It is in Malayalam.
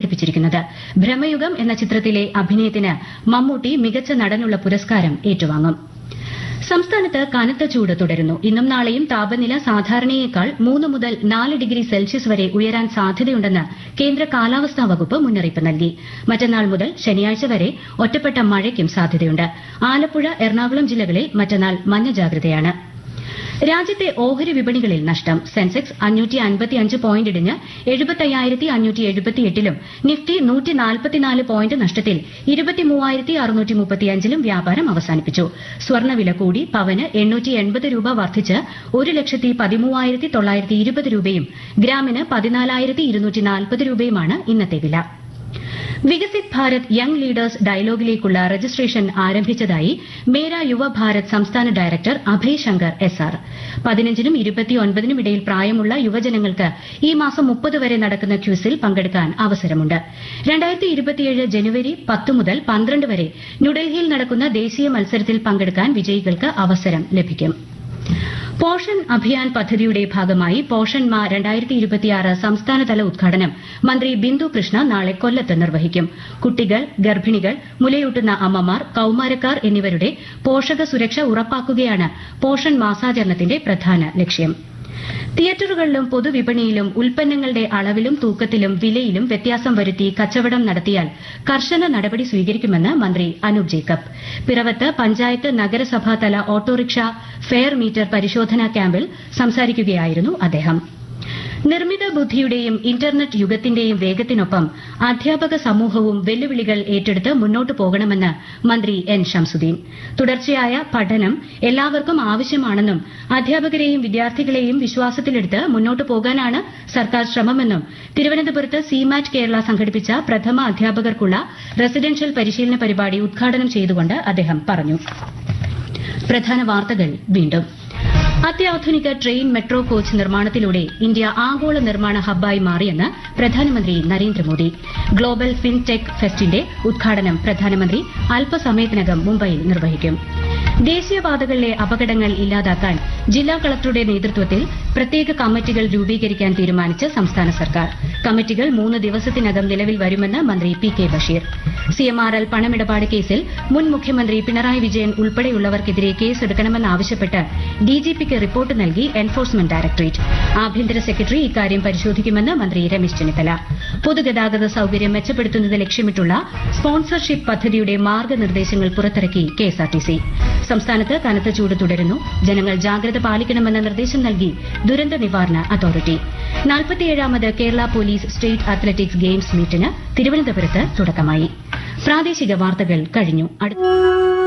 സംഘടിപ്പിച്ചിരിക്കുന്നത് ഭ്രമയുഗം എന്ന ചിത്രത്തിലെ അഭിനയത്തിന് മമ്മൂട്ടി മികച്ച നടനുള്ള പുരസ്കാരം ഏറ്റുവാങ്ങും സംസ്ഥാനത്ത് കനത്ത ചൂട് തുടരുന്നു ഇന്നും നാളെയും താപനില സാധാരണയേക്കാൾ മൂന്ന് മുതൽ നാല് ഡിഗ്രി സെൽഷ്യസ് വരെ ഉയരാൻ സാധ്യതയുണ്ടെന്ന് കേന്ദ്ര കാലാവസ്ഥാ വകുപ്പ് മുന്നറിയിപ്പ് നൽകി മറ്റന്നാൾ മുതൽ ശനിയാഴ്ച വരെ ഒറ്റപ്പെട്ട മഴയ്ക്കും സാധ്യതയുണ്ട് ആലപ്പുഴ എറണാകുളം ജില്ലകളിൽ മറ്റന്നാൾ മഞ്ഞ ജാഗ്രതയാണ് രാജ്യത്തെ ഓഹരി വിപണികളിൽ നഷ്ടം സെൻസെക്സ് അഞ്ഞൂറ്റി അൻപത്തിയഞ്ച് പോയിന്റ് ഇടിഞ്ഞ് എഴുപത്തയ്യായിരത്തി അഞ്ഞൂറ്റി എഴുപത്തിയെട്ടിലും നിഫ്റ്റി നൂറ്റി നാൽപ്പത്തിനാല് പോയിന്റ് നഷ്ടത്തിൽ ഇരുപത്തിമൂവായിരത്തി അറുന്നൂറ്റി മുപ്പത്തിയഞ്ചിലും വ്യാപാരം അവസാനിപ്പിച്ചു സ്വർണ്ണവില കൂടി പവന് എണ്ണൂറ്റി എൺപത് രൂപ വർദ്ധിച്ച് ഒരു ലക്ഷത്തി പതിമൂവായിരത്തി തൊള്ളായിരത്തി ഇരുപത് രൂപയും ഗ്രാമിന് പതിനാലായിരത്തി ഇരുന്നൂറ്റി നാൽപ്പത് രൂപയുമാണ് ഇന്നത്തെ വില വികസിത് ഭാരത് യങ് ലീഡേഴ്സ് ഡയലോഗിലേക്കുള്ള രജിസ്ട്രേഷൻ ആരംഭിച്ചതായി മേര യുവ ഭാരത് സംസ്ഥാന director Abhay Shankar S R പതിനഞ്ചിനും ഇരുപത്തിയൊൻപതിനും ഇടയിൽ പ്രായമുള്ള യുവജനങ്ങൾക്ക് ഈ മാസം മുപ്പത് വരെ നടക്കുന്ന ക്യൂസിൽ പങ്കെടുക്കാൻ അവസരമുണ്ട് രണ്ടായിരത്തി ഇരുപത്തിയേഴ് ജനുവരി പത്ത് മുതൽ പന്ത്രണ്ട് വരെ ന്യൂഡൽഹിയിൽ നടക്കുന്ന ദേശീയ മത്സരത്തിൽ പങ്കെടുക്കാൻ വിജയികൾക്ക് അവസരം ലഭിക്കും പോഷൻ അഭിയാൻ പദ്ധതിയുടെ ഭാഗമായി പോഷൻ മാ രണ്ടായിരത്തി ഇരുപത്തിയാറ് സംസ്ഥാനതല ഉദ്ഘാടനം മന്ത്രി ബിന്ദു കൃഷ്ണ നാളെ കൊല്ലത്ത് നിർവഹിക്കും കുട്ടികൾ ഗർഭിണികൾ മുലയൂട്ടുന്ന അമ്മമാർ കൌമാരക്കാർ എന്നിവരുടെ പോഷക സുരക്ഷ ഉറപ്പാക്കുകയാണ് പോഷൻ മാസാചരണത്തിന്റെ പ്രധാന ലക്ഷ്യം തിയേറ്ററുകളിലും പൊതുവിപണിയിലും ഉൽപ്പന്നങ്ങളുടെ അളവിലും തൂക്കത്തിലും വിലയിലും വ്യത്യാസം വരുത്തി കച്ചവടം നടത്തിയാൽ കർശന നടപടി സ്വീകരിക്കുമെന്ന് മന്ത്രി അനൂപ് ജേക്കബ് പിറവത്ത് പഞ്ചായത്ത് നഗരസഭാ തല ഓട്ടോറിക്ഷ ഫെയർ മീറ്റർ പരിശോധനാ ക്യാമ്പിൽ സംസാരിക്കുകയായിരുന്നു അദ്ദേഹം നിർമ്മിത ബുദ്ധിയുടെയും ഇന്റർനെറ്റ് യുഗത്തിന്റെയും വേഗത്തിനൊപ്പം അധ്യാപക സമൂഹവും വെല്ലുവിളികൾ ഏറ്റെടുത്ത് മുന്നോട്ടു പോകണമെന്ന് മന്ത്രി എൻ ഷംസുദ്ദീൻ തുടർച്ചയായ പഠനം എല്ലാവർക്കും ആവശ്യമാണെന്നും അധ്യാപകരെയും വിദ്യാർത്ഥികളെയും വിശ്വാസത്തിലെടുത്ത് മുന്നോട്ടു പോകാനാണ് സർക്കാർ ശ്രമമെന്നും തിരുവനന്തപുരത്ത് സിമാറ്റ് കേരള സംഘടിപ്പിച്ച പ്രഥമ അധ്യാപകർക്കുള്ള റെസിഡൻഷ്യൽ പരിശീലന പരിപാടി ഉദ്ഘാടനം ചെയ്തുകൊണ്ട് അദ്ദേഹം പറഞ്ഞു പ്രധാന വാർത്തകൾ വീണ്ടും അത്യാധുനിക ട്രെയിൻ മെട്രോ കോച്ച് നിർമ്മാണത്തിലൂടെ ഇന്ത്യ ആഗോള നിർമ്മാണ ഹബ്ബായി മാറിയെന്ന് പ്രധാനമന്ത്രി നരേന്ദ്രമോദി ഗ്ലോബൽ ഫിൻടെക് ഫെസ്റ്റിന്റെ ഉദ്ഘാടനം പ്രധാനമന്ത്രി അല്പസമയത്തിനകം മുംബൈയിൽ നിർവഹിക്കും ദേശീയപാതകളിലെ അപകടങ്ങൾ ഇല്ലാതാക്കാൻ ജില്ലാ കളക്ടറുടെ നേതൃത്വത്തിൽ പ്രത്യേക കമ്മിറ്റികൾ രൂപീകരിക്കാൻ തീരുമാനിച്ച് സംസ്ഥാന സർക്കാർ കമ്മിറ്റികൾ മൂന്ന് ദിവസത്തിനകം നിലവിൽ വരുമെന്ന് മന്ത്രി പി കെ ബഷീർ സിഎംആർഎൽ പണമിടപാട് കേസിൽ മുൻ മുഖ്യമന്ത്രി പിണറായി വിജയൻ ഉൾപ്പെടെയുള്ളവർക്കെതിരെ കേസെടുക്കണമെന്നാവശ്യപ്പെട്ട് ഡിജിപിക്ക് റിപ്പോർട്ട് നൽകി എൻഫോഴ്സ്മെന്റ് ഡയറക്ടറേറ്റ് ആഭ്യന്തര സെക്രട്ടറി ഇക്കാര്യം പരിശോധിക്കുമെന്ന് മന്ത്രി രമേശ് ചെന്നിത്തല പൊതുഗതാഗത സൌകര്യം മെച്ചപ്പെടുത്തുന്നത് ലക്ഷ്യമിട്ടുള്ള സ്പോൺസർഷിപ്പ് പദ്ധതിയുടെ മാർഗനിർദ്ദേശങ്ങൾ പുറത്തിറക്കി കെഎസ്ആർടിസി സംസ്ഥാനത്ത് കനത്ത ചൂട് തുടരുന്നു ജനങ്ങൾ ജാഗ്രത പാലിക്കണമെന്ന നിർദ്ദേശം നൽകി ദുരന്ത നിവാരണ അതോറിറ്റി നാൽപ്പത്തിയേഴാമത് Kerala police state athletics games മീറ്റിന് തിരുവനന്തപുരത്ത് തുടക്കമായി പ്രാദേശിക വാർത്തകൾ കഴിഞ്ഞു അടുത്ത